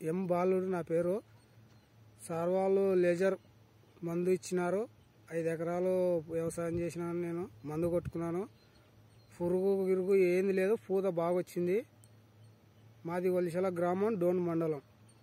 ఎం బాలుడు నా పేరు సార్ వాళ్ళు లేజర్ మందు ఇచ్చినారు ఐదు ఎకరాలు వ్యవసాయం చేసినాను నేను మందు కొట్టుకున్నాను పురుగు గిరుగు ఏంది లేదు పూత బాగా వచ్చింది మాది వలిసల గ్రామం డోన్ మండలం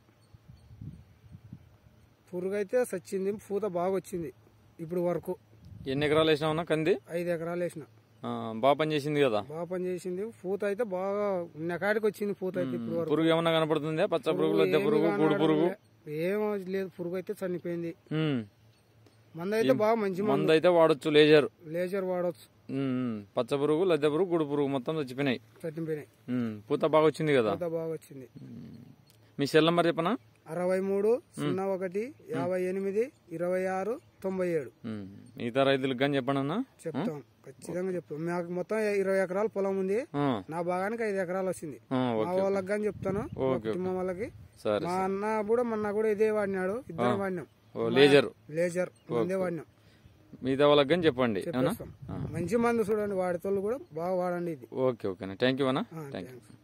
పురుగు అయితే సచ్చింది పూత బాగా వచ్చింది ఇప్పుడు వరకు ఎన్ని ఎకరాలు వేసినావన్నా కంది ఐదు ఎకరాలు వేసిన ఆ, బాగా పనిచేసింది కదా బాగా పనిచేసింది పూత అయితే బాగా నెకాడికి వచ్చింది పూత అయితే ఇప్పుడు వరకు పురుగు ఏమన్నా కనపడుతుందా పచ్చ పురుగు లద్దె ఏమీ పురుగు గూడు పురుగు కనబడలే. ఏం లేదు పురుగు అయితే చనిపోయింది ఉమ్. మందు అయితే బాగా మంచి మందు మందు అయితే వాడొచ్చు లేజర్ లేజర్ వాడవచ్చు ఉమ్, ఉమ్. పచ్చ పురుగు లద్దె పురుగు గుడు పురుగు మొత్తం చచ్చిపోయినాయి చనిపోయినాయి ఉమ్, పూత బాగా వచ్చింది కదా పూత బాగా వచ్చింది మీ సెల్ నెంబర్ చెప్పనా అరవై మూడు సున్నా ఒకటి యాభై ఎనిమిది ఇరవై ఆరు తొంభై ఏడు ఉమ్. మిగతా రైతులకు కానీ చెప్పండి అన్న చెప్తాం ఖచ్చితంగా చెప్తాం మాకు మొత్తం ఇరవై ఎకరాల పొలం ఉంది ఆ, నా భాగానికి ఐదు ఎకరాలు వచ్చింది ఆ, మా ఓకే వాళ్ళకి కానీ చెప్తాను మా ఓకే. కుటుంబం వాళ్ళకి సరే మా అన్న కూడా మొన్న కూడా ఇదే వాడినాడు ఇద్దరు వాడినాం ఓ లేజర్ లేజర్ ముందే వాడినాం మిగతా వాళ్ళకి కానీ చెప్పండి అవునా చెప్పేస్తాం మంచి మందు చూడండి వాడితోళ్ళు కూడా బాగా వాడండి ఇది ఓకే ఓకే థ్యాంక్ యూ అన్న ఆ, థ్యాంక్ యూ థాంక్స్.